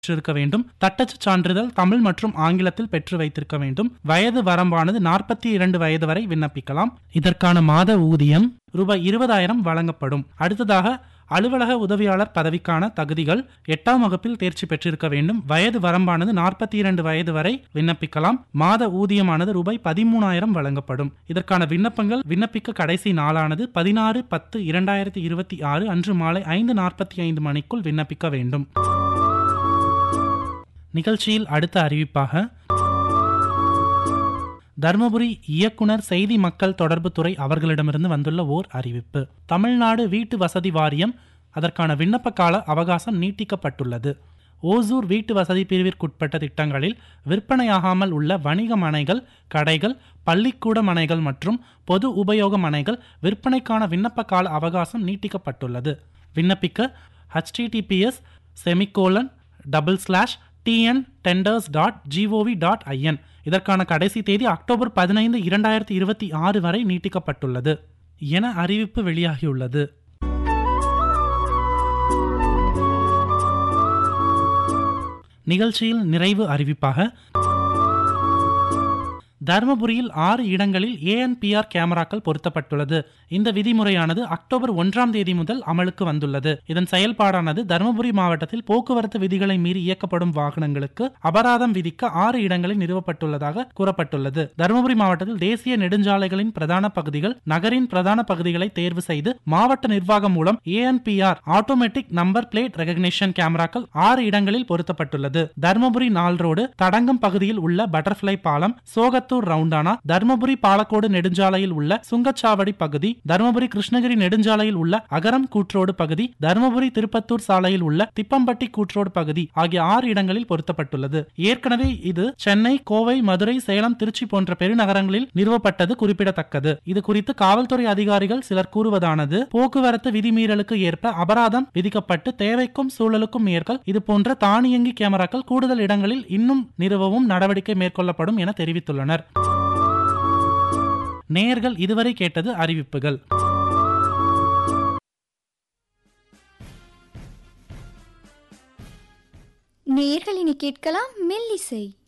பெற்றிருக்க வேண்டும் தட்டச்சு சான்றிதழ் தமிழ் மற்றும் ஆங்கிலத்தில் பெற்று வைத்திருக்க வேண்டும் வயது வரம்பானது நாற்பத்தி இரண்டு வயது வரை விண்ணப்பிக்கலாம் இதற்கான மாத ஊதியம் ரூபாய் இருபதாயிரம் வழங்கப்படும் அடுத்ததாக அலுவலக உதவியாளர் பதவிக்கான தகுதிகள் எட்டாம் வகுப்பில் தேர்ச்சி பெற்றிருக்க வேண்டும் வயது வரம்பானது நாற்பத்தி இரண்டு வயது வரை விண்ணப்பிக்கலாம் மாத ஊதியமானது ரூபாய் பதிமூணாயிரம் வழங்கப்படும் இதற்கான விண்ணப்பங்கள் விண்ணப்பிக்க கடைசி நாளானது பதினாறு பத்து இரண்டாயிரத்தி இருபத்தி ஆறு அன்று மாலை ஐந்து நாற்பத்தி ஐந்து மணிக்குள் விண்ணப்பிக்க வேண்டும் நிகழ்ச்சியில் அடுத்த அறிவிப்பாக தருமபுரி இயக்குனர் செய்தி மக்கள் தொடர்புத்துறை அவர்களிடமிருந்து வந்துள்ள ஓர் அறிவிப்பு தமிழ்நாடு வீட்டு வசதி வாரியம் அதற்கான விண்ணப்ப கால அவகாசம் நீட்டிக்கப்பட்டுள்ளது ஓசூர் வீட்டு வசதி பிரிவிற்குட்பட்ட திட்டங்களில் விற்பனையாகாமல் உள்ள வணிக மனைகள் கடைகள் பள்ளிக்கூட மனைகள் மற்றும் பொது உபயோக மனைகள் விற்பனைக்கான விண்ணப்ப கால அவகாசம் நீட்டிக்கப்பட்டுள்ளது விண்ணப்பிக்க https semicolon double slash TN tenders dot GOV dot IN இதற்கான கடைசி தேதி அக்டோபர் பதினைந்து இரண்டாயிரத்தி இருபத்தி ஆறு வரை நீட்டிக்கப்பட்டுள்ளது என அறிவிப்பு வெளியாகியுள்ளது நிகழ்ச்சியில் நிறைவு அறிவிப்பாக தருமபுரியில் ஆறு இடங்களில் ஏஎன்பிஆர் கேமராக்கள் பொருத்தப்பட்டுள்ளது இந்த விதிமுறையானது அக்டோபர் ஒன்றாம் தேதி முதல் அமலுக்கு வந்துள்ளது இதன் செயல்பாடானது தருமபுரி மாவட்டத்தில் போக்குவரத்து விதிகளை மீறி இயக்கப்படும் வாகனங்களுக்கு அபராதம் விதிக்க ஆறு இடங்களில் நிறுவப்பட்டுள்ளதாக கூறப்பட்டுள்ளது தருமபுரி மாவட்டத்தில் தேசிய நெடுஞ்சாலைகளின் பிரதான பகுதிகள் நகரின் பிரதான பகுதிகளை தேர்வு செய்து மாவட்ட நிர்வாகம் மூலம் ANPR automatic number plate recognition கேமராக்கள் ஆறு இடங்களில் பொருத்தப்பட்டுள்ளது தருமபுரி நாள் ரோடு தடங்கம் பகுதியில் உள்ள பட்டர்ஃபிளை பாலம் சோகத் திருப்பத்தூர் ரவுண்டானா தருமபுரி பாலக்கோடு நெடுஞ்சாலையில் உள்ள சுங்கச்சாவடி பகுதி தருமபுரி கிருஷ்ணகிரி நெடுஞ்சாலையில் உள்ள அகரம் கூட்ரோடு பகுதி தருமபுரி திருப்பத்தூர் சாலையில் உள்ள திப்பம்பட்டி கூட்ரோடு பகுதி ஆகிய ஆறு இடங்களில் பொருத்தப்பட்டுள்ளது ஏற்கனவே இது சென்னை கோவை மதுரை சேலம் திருச்சி போன்ற பெருநகரங்களில் நிறுவப்பட்டது குறிப்பிடத்தக்கது இது குறித்து காவல்துறை அதிகாரிகள் சிலர் கூறுவதானது போக்குவரத்து விதிமீறலுக்கு ஏற்ப அபராதம் விதிக்கப்பட்டு தேவைக்கும் சூழலுக்கும் ஏற்கள் இது போன்ற தானியங்கி கேமராக்கள் கூடுதல் இடங்களில் இன்னும் நிறுவவும் நடவடிக்கை மேற்கொள்ளப்படும் என தெரிவித்துள்ளனர் நேயர்கள் இதுவரை கேட்டது அறிவிப்புகள் நேர்கள் இனி கேட்கலாம் மெல்லிசை